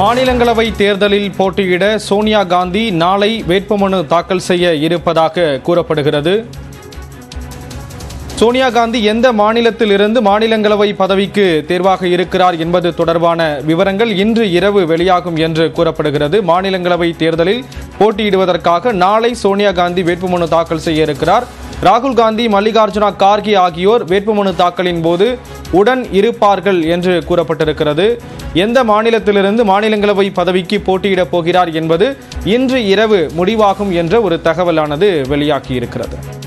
மாநிலங்களவை தேர்தலில் போட்டியிட சோனியா காந்தி நாளை வேட்புமனு தாக்கல் செய்ய இருப்பதாக கூறப்படுகிறது சோனியா காந்தி எந்த மாநிலத்தில் இருந்து மாநிலங்களவை பதவிக்கு தேர்வாக இருக்கிறார் என்பது தொடர்பான விவரங்கள் இன்று இரவு வெளியாகும் என்று கூறப்படுகிறது மாநிலங்களவை தேர்தலில் போட்டியிடுவதற்காக நாளை சோனியா காந்தி வேட்புமனு தாக்கல் செய்ய இருக்கிறார் ராகுல் காந்தி மல்லிகார்ஜுனா கார்கே ஆகியோர் வேட்புமனு தாக்கலின் போது உடன் இருப்பார்கள் என்று கூறப்பட்டிருக்கிறது எந்த மாநிலத்திலிருந்து மாநிலங்களவை பதவிக்கு போட்டியிடப் போகிறார் என்பது இன்று இரவு முடிவாகும் என்ற ஒரு தகவலானது வெளியாகியிருக்கிறது